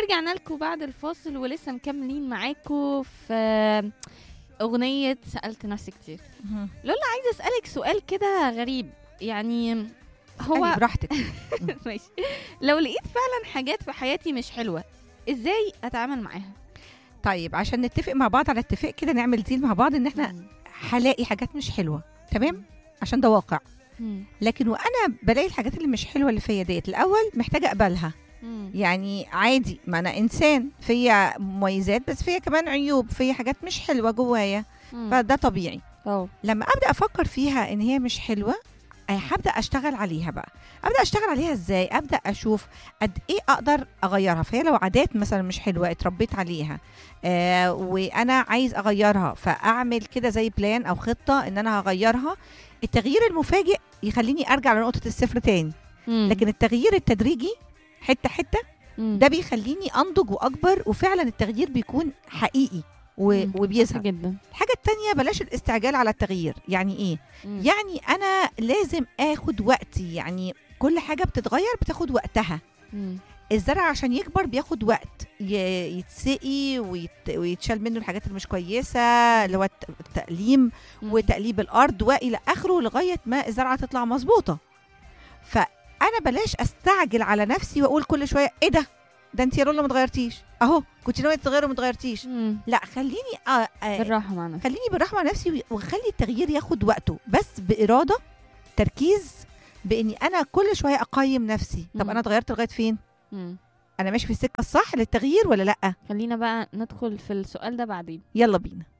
ورجعنا لكم بعد الفاصل ولسه مكملين معاكم في أغنية سألت نفسي كتير عايزة أسألك سؤال كده غريب يعني هو هو براحتك ماشي لو لقيت فعلا حاجات في حياتي مش حلوة ازاي اتعامل معاها طيب عشان نتفق مع بعض على اتفاق كده نعمل ديل مع بعض ان احنا هلاقي حاجات مش حلوه تمام عشان ده واقع مم. لكن وانا بلاقي الحاجات اللي مش حلوه اللي فيا ديت الاول محتاجه اقبلها مم. يعني عادي ما انا انسان فيا مميزات بس فيا كمان عيوب فيا حاجات مش حلوه جوايا مم. فده طبيعي اه لما ابدا افكر فيها ان هي مش حلوه آه، هبدا اشتغل عليها بقى ابدا اشتغل عليها ازاي ابدا اشوف قد ايه اقدر اغيرها فهي لو عادات مثلا مش حلوه اتربيت عليها آه وانا عايز اغيرها فاعمل كده زي بلان او خطه ان انا هغيرها التغيير المفاجئ يخليني ارجع لنقطه الصفر تاني مم. لكن التغيير التدريجي حته حته مم. ده بيخليني انضج واكبر وفعلا التغيير بيكون حقيقي و- مم. وبيظهر جدا الحاجه التانية بلاش الاستعجال على التغيير يعني ايه مم. يعني انا لازم اخد وقتي يعني كل حاجه بتتغير بتاخد وقتها مم. الزرع عشان يكبر بياخد وقت ي- يتسقي ويت... ويتشال منه الحاجات اللي مش كويسه اللي هو الت- التقليم مم. وتقليب الارض والى اخره لغايه ما الزرعه تطلع مظبوطه فانا بلاش استعجل على نفسي واقول كل شويه ايه ده ده انت يا رولا ما اتغيرتيش اهو كنت ناويه تتغيري وما اتغيرتيش مم. لا خليني آه آه بالراحة مع نفسك خليني بالرحمه على نفسي واخلي التغيير ياخد وقته بس باراده تركيز باني انا كل شويه اقيم نفسي طب مم. انا اتغيرت لغايه فين مم. انا ماشي في السكه الصح للتغيير ولا لا خلينا بقى ندخل في السؤال ده بعدين يلا بينا